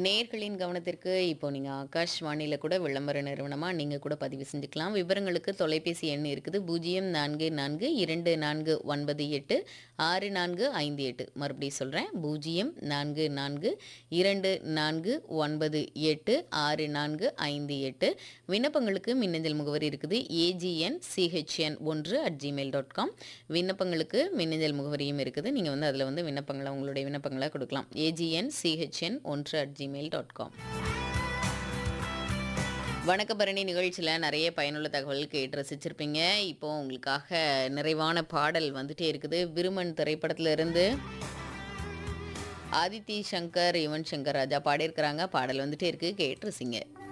நேயர்களின் கவனத்திற்கு இப்போ நீங்கள் ஆகாஷ்வாணியில் கூட விளம்பர நிறுவனமாக நீங்கள் கூட பதிவு செஞ்சுக்கலாம் விவரங்களுக்கு தொலைபேசி எண் இருக்குது பூஜ்ஜியம் நான்கு நான்கு இரண்டு நான்கு ஒன்பது எட்டு ஆறு நான்கு ஐந்து எட்டு மறுபடியும் சொல்கிறேன் பூஜ்ஜியம் நான்கு நான்கு இரண்டு நான்கு ஒன்பது எட்டு ஆறு நான்கு ஐந்து எட்டு விண்ணப்பங்களுக்கு மின்னஞ்சல் முகவரி இருக்குது ஏஜிஎன் சிஹெச்என் ஒன்று அட் ஜிமெயில் டாட் காம் விண்ணப்பங்களுக்கு மின்னஞ்சல் முகவரியும் இருக்குது நீங்கள் வந்து அதில் வந்து விண்ணப்பங்களை உங்களுடைய விண்ணப்பங்களை கொடுக்கலாம் ஏஜிஎன் சிஹெச்என் ஒன்று அட் ஜிமெயில் டாட் காம் வணக்கபரணி நிகழ்ச்சியில் நிறைய பயனுள்ள தகவல் கேட்டு ரசிச்சிருப்பீங்க இப்போ உங்களுக்காக நிறைவான பாடல் வந்துட்டே இருக்குது விருமன் திரைப்படத்துல இருந்து ஆதித்தி சங்கர் யுவன் சங்கர் ராஜா பாடியிருக்கிறாங்க பாடல் வந்துட்டே இருக்கு கேட்டு ரசிங்க